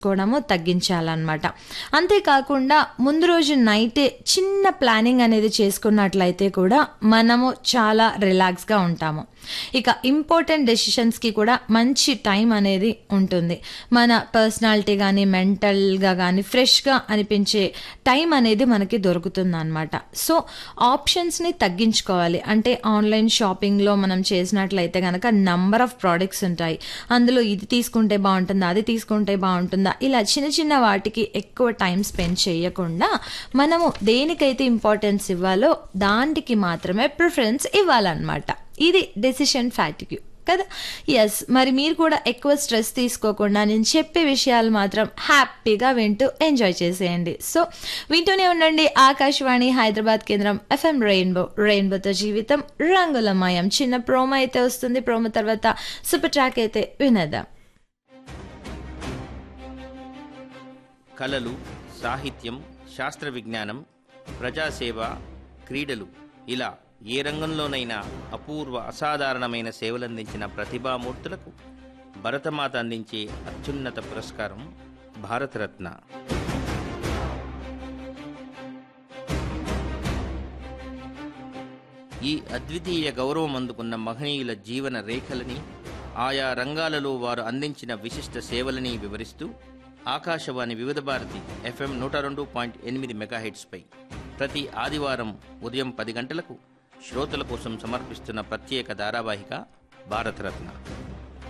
కోవడము తగ్గించాలన్నమాట అంతేకాకుండా ముందు రోజు నైటే చిన్న ప్లానింగ్ అనేది చేసుకున్నట్లయితే కూడా మనము చాలా రిలాక్స్గా ఉంటాము ఇక ఇంపార్టెంట్ డెసిషన్స్కి కూడా మంచి టైం అనేది ఉంటుంది మన పర్సనాలిటీ కానీ మెంటల్గా కానీ ఫ్రెష్గా అనిపించే టైం అనేది మనకి దొరుకుతుంది అనమాట సో ఆప్షన్స్ని తగ్గించుకోవాలి అంటే ఆన్లైన్ షాపింగ్లో మనం చేసినట్లయితే కనుక నంబర్ ఆఫ్ ప్రోడక్ట్స్ ఉంటాయి అందులో ఇది తీసుకుంటే బాగుంటుందా అది తీసుకుంటే బాగుంటుందా ఇలా చిన్న చిన్న వాటికి ఎక్కువ టైం స్పెండ్ చేయకుండా మనము దేనికైతే ఇంపార్టెన్స్ ఇవ్వాలో దానికి మాత్రమే ప్రిఫరెన్స్ ఇవ్వాలన్నమాట ఇది డెసిషన్ ఫ్యాటిక్యూ కదా ఎస్ మరి మీరు కూడా ఎక్కువ స్ట్రెస్ తీసుకోకుండా నేను చెప్పే విషయాలు మాత్రం హ్యాపీగా వింటూ ఎంజాయ్ చేసేయండి సో వింటూనే ఉండండి ఆకాశవాణి హైదరాబాద్ కేంద్రం ఎఫ్ఎం రెయిన్బో రెయిన్బోతో జీవితం రంగులమయం చిన్న ప్రోమో అయితే వస్తుంది ప్రోమో తర్వాత సూపర్ ట్రాక్ అయితే వినేద్దాం కళలు సాహిత్యం శాస్త్ర విజ్ఞానం ప్రజాసేవ క్రీడలు ఇలా ఏ రంగంలోనైనా అపూర్వ అసాధారణమైన సేవలందించిన ప్రతిభామూర్తులకు భరతమాత అందించే అత్యున్నత పురస్కారం భారతరత్న ఈ అద్వితీయ గౌరవం అందుకున్న మహనీయుల జీవన రేఖలని ఆయా రంగాలలో వారు అందించిన విశిష్ట సేవలని వివరిస్తూ ఆకాశవాణి వివిధ భారతి ఎఫ్ఎం నూట రెండు పాయింట్ ఎనిమిది మెగాహెట్స్పై ప్రతి ఆదివారం ఉదయం పది గంటలకు శ్రోతల కోసం సమర్పిస్తున్న ప్రత్యేక ధారావాహిక భారతరత్న